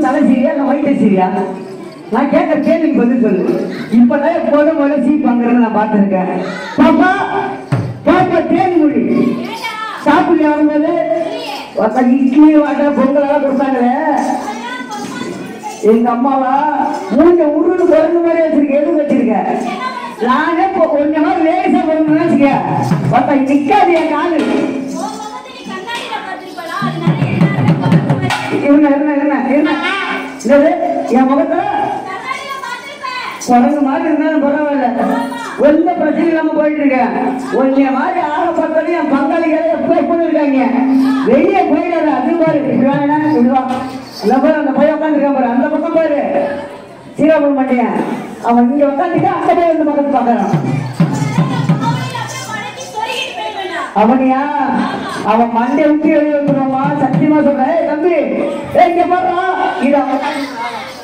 தலை சரியா இல்லை வயிற்று சரியா நான் கேட்க கேள்விக்கு பதில் சொல்லு இப்பதான் போன முதல்ல சீப் வாங்குறேன்னு நான் பார்த்துருக்கேன் பாப்பா பாப்பா தேனி மொழி சாப்பிடல வரும்போது ஒருத்தன் இட்லி வடை பொங்கல் எல்லாம் கொடுத்தாங்களே எங்க அம்மாவா மூஞ்ச உருண்டு குறைஞ்ச மாதிரி வச்சிருக்க எது வச்சிருக்க நானே இப்போ கொஞ்ச மாதிரி லேசா போகணும்னு வச்சுக்க ஒருத்தன் நிக்காது என் காலு இருங்க இருங்க இருங்க இருங்க என்னது என் முகத்தை குரங்கு மாதிரி இருந்தாலும் பரவாயில்ல எந்த பிரச்சனையும் இல்லாம போயிட்டு இருக்கேன் உன்னைய மாதிரி ஆக பார்த்தாலும் என் பங்காளிகளை எப்போ எப்படி இருக்காங்க வெளியே போயிடாத அது பாரு இப்படி வாங்க இப்படி வா எல்லாம் பாரு அந்த பையன் உட்காந்துருக்கான் பாரு அந்த பக்கம் பாரு சீராபுரம் மாட்டேன் அவன் இங்க உட்காந்துட்டு அந்த பையன் இந்த பக்கத்து பார்க்கறான் அவனியா அவன் மண்டை விட்டு வெளியே வந்துடுவாமா சத்தியமா சொல்றேன் ஏய் தம்பி ஏய், இங்க பாடுறா இது அவன்